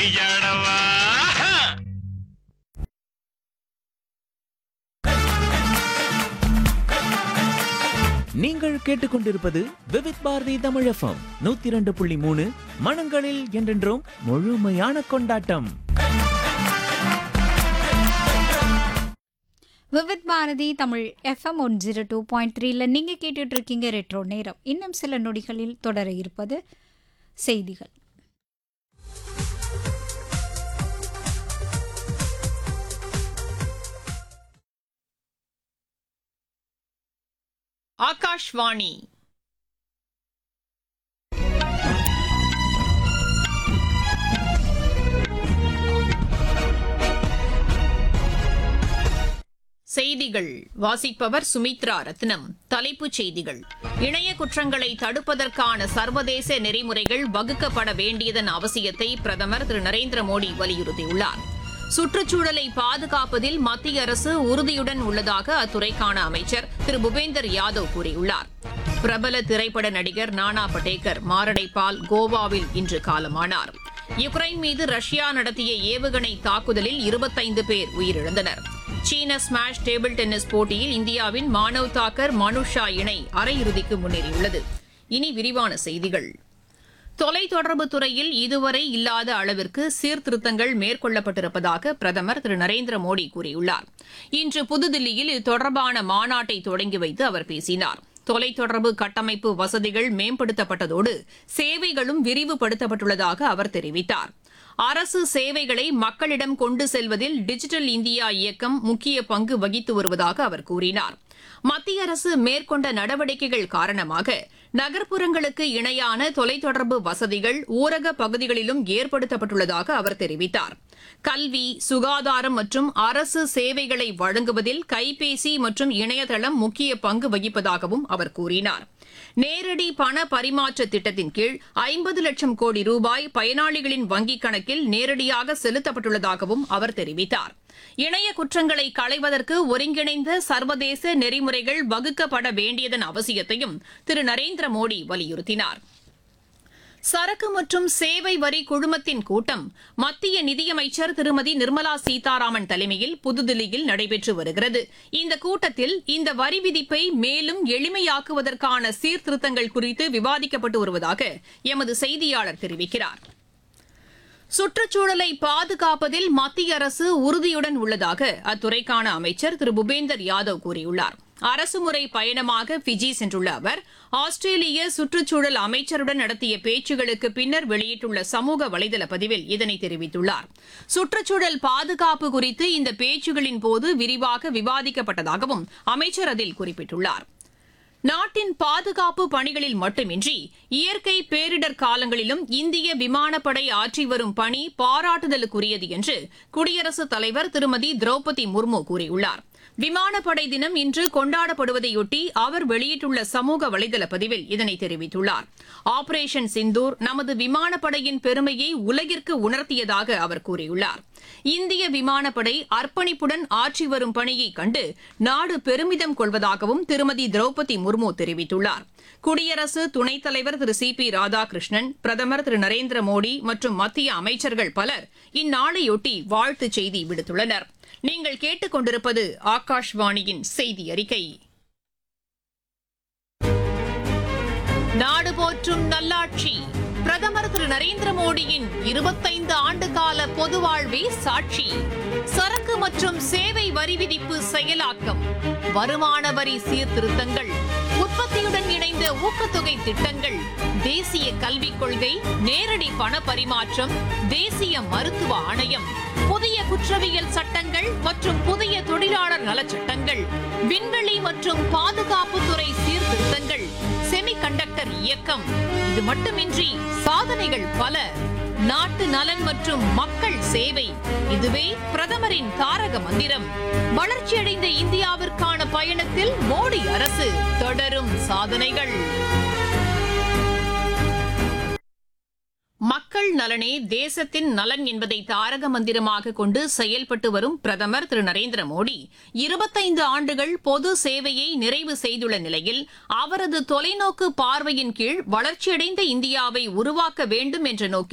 விளையாடவா நீங்கள் கேட்டுக்கொண்டிருப்பது விவித் பாரதி தமிழ் எஃப்எம் நூத்தி இரண்டு புள்ளி மூணு மனங்களில் என்றென்றும் முழுமையான கொண்டாட்டம் Vividh Bharati Tamil FM one zero two point த்ரீல நீங்கள் கேட்டுட்டு இருக்கீங்க ரெட்ரோ நேரம் இன்னும் சில நொடிகளில் தொடர இருப்பது செய்திகள் ஆகாஷ்வாணி செய்திகள் வாசிப்பவர் சுமித்ரா ரத்னம் தலைப்புச் செய்திகள் இணைய குற்றங்களை தடுப்பதற்கான சர்வதேச நெறிமுறைகள் வகுக்கப்பட வேண்டியதன் அவசியத்தை பிரதமர் திரு நரேந்திர மோடி வலியுறுத்தியுள்ளார் சுற்றுச்சூழலை பாதுகாப்பதில் மத்திய அரசு உறுதியுடன் உள்ளதாக அத்துறைக்கான அமைச்சர் திரு பூபேந்தர் யாதவ் கூறியுள்ளார் பிரபல திரைப்பட நடிகர் நானா படேகர் மாரடைப்பால் கோவாவில் இன்று காலமானார் யுக்ரைன் மீது ரஷ்யா நடத்திய ஏவுகணை தாக்குதலில் இருபத்தைந்து பேர் உயிரிழந்தனர் சீன ஸ்மாஷ் டேபிள் டென்னிஸ் போட்டியில் இந்தியாவின் மானவ் தாக்கர் மனுஷா இணை அரையிறுதிக்கு முன்னேறியுள்ளது இனி விரிவான செய்திகள் தொலைத்தொடர்பு துறையில் இதுவரை இல்லாத அளவிற்கு சீர்திருத்தங்கள் மேற்கொள்ளப்பட்டிருப்பதாக பிரதமர் திரு நரேந்திர மோடி கூறியுள்ளார் இன்று புதுதில்லியில் இது தொடர்பான மாநாட்டை தொடங்கி வைத்து அவர் பேசினார் தொலைத்தொடர்பு கட்டமைப்பு வசதிகள் மேம்படுத்தப்பட்டதோடு சேவைகளும் விரிவுபடுத்தப்பட்டுள்ளதாக அவர் தெரிவித்தார் அரசு சேவைகளை மக்களிடம் கொண்டு செல்வதில் டிஜிட்டல் இந்தியா இயக்கம் முக்கிய பங்கு வகித்து வருவதாக அவர் கூறினார் மத்திய அரசு மேற்கொண்ட நடவடிக்கைகள் காரணமாக நகர்ப்புறங்களுக்கு இணையான தொலைத்தொடர்பு வசதிகள் ஊரக பகுதிகளிலும் ஏற்படுத்தப்பட்டுள்ளதாக அவர் தெரிவித்தார் கல்வி சுகாதாரம் மற்றும் அரசு சேவைகளை வழங்குவதில் கைபேசி மற்றும் இணையதளம் முக்கிய பங்கு வகிப்பதாகவும் அவர் கூறினார் நேரடி பண பரிமாற்ற திட்டத்தின் கீழ் ஐம்பது லட்சம் கோடி ரூபாய் பயனாளிகளின் வங்கிக் கணக்கில் நேரடியாக செலுத்தப்பட்டுள்ளதாகவும் அவர் தெரிவித்தார் இணைய குற்றங்களை களைவதற்கு ஒருங்கிணைந்த சர்வதேச நெறிமுறைகள் வகுக்கப்பட வேண்டியதன் அவசியத்தையும் திரு நரேந்திர மோடி வலியுறுத்தினார் சரக்கு மற்றும் சேவை வரி குழுமத்தின் கூட்டம் மத்திய நிதியமைச்சர் திருமதி நிர்மலா சீதாராமன் தலைமையில் புதுதில்லியில் நடைபெற்று வருகிறது இந்த கூட்டத்தில் இந்த வரி விதிப்பை மேலும் எளிமையாக்குவதற்கான சீர்திருத்தங்கள் குறித்து விவாதிக்கப்பட்டு வருவதாக எமது செய்தியாளர் தெரிவிக்கிறார் சுற்றுச்சூழலை பாதுகாப்பதில் மத்திய அரசு உறுதியுடன் உள்ளதாக அத்துறைக்கான அமைச்சர் திரு பூபேந்தர் யாதவ் கூறியுள்ளார் அரசுமுறை பயணமாக பிஜி சென்றுள்ள அவர் ஆஸ்திரேலிய சுற்றுச்சூழல் அமைச்சருடன் நடத்திய பேச்சுகளுக்கு பின்னர் வெளியிட்டுள்ள சமூக வலைதள பதிவில் இதனை தெரிவித்துள்ளார் சுற்றுச்சூழல் பாதுகாப்பு குறித்து இந்த பேச்சுகளின் போது விரிவாக விவாதிக்கப்பட்டதாகவும் அமைச்சர் அதில் குறிப்பிட்டுள்ளார் நாட்டின் பாதுகாப்பு பணிகளில் மட்டுமின்றி இயற்கை பேரிடர் காலங்களிலும் இந்திய விமானப்படை ஆற்றி வரும் பணி பாராட்டுதலுக்குரியது என்று குடியரசுத் தலைவர் திருமதி திரௌபதி முர்மு கூறியுள்ளார் விமானப்படை தினம் இன்று கொண்டாடப்படுவதையொட்டி அவர் வெளியிட்டுள்ள சமூக வலைதள பதிவில் இதனை தெரிவித்துள்ளார் ஆபரேஷன் சிந்தூர் நமது விமானப்படையின் பெருமையை உலகிற்கு உணர்த்தியதாக அவர் கூறியுள்ளார் இந்திய விமானப்படை அர்ப்பணிப்புடன் ஆற்றி வரும் பணியை கண்டு நாடு பெருமிதம் கொள்வதாகவும் திருமதி திரௌபதி முர்மு தெரிவித்துள்ளார் குடியரசு துணைத் தலைவர் திரு சி பி ராதாகிருஷ்ணன் பிரதமர் திரு நரேந்திர மோடி மற்றும் மத்திய அமைச்சர்கள் பலர் இந்நாளையொட்டி வாழ்த்துச் செய்தி விடுத்துள்ளனர் நீங்கள் கேட்டுக்கொண்டிருப்பது ஆகாஷ்வாணியின் செய்தி அறிக்கை நாடு போற்றும் நல்லாட்சி பிரதமர் திரு நரேந்திர மோடியின் இருபத்தைந்து ஆண்டு கால பொது வாழ்வே சாட்சி சரக்கு மற்றும் சேவை வரி விதிப்பு செயலாக்கம் வருமான வரி சீர்திருத்தங்கள் உற்பத்தியுடன் இணைந்த ஊக்கத்தொகை திட்டங்கள் தேசிய கல்விக் கொள்கை நேரடி பண பரிமாற்றம் தேசிய மருத்துவ ஆணையம் புதிய குற்றவியல் சட்டங்கள் மற்றும் புதிய தொழிலாளர் நலச்சட்டங்கள் விண்வெளி மற்றும் பாதுகாப்புத்துறை சீர்திருத்தங்கள் செமிகண்டக்டர் இயக்கம் இது மட்டுமின்றி சாதனைகள் பல நாட்டு நலன் மற்றும் மக்கள் சேவை இதுவே பிரதமரின் தாரக மந்திரம் வளர்ச்சியடைந்த இந்தியாவிற்கான பயணத்தில் மோடி அரசு தொடரும் சாதனைகள் மக்கள் நலனே தேசத்தின் நலன் என்பதை தாரக மந்திரமாக கொண்டு செயல்பட்டு வரும் பிரதமர் திரு நரேந்திர மோடி இருபத்தைந்து ஆண்டுகள் பொது சேவையை நிறைவு செய்துள்ள நிலையில் அவரது தொலைநோக்கு பார்வையின் கீழ் வளர்ச்சியடைந்த இந்தியாவை உருவாக்க வேண்டும் என்ற நோக்கில்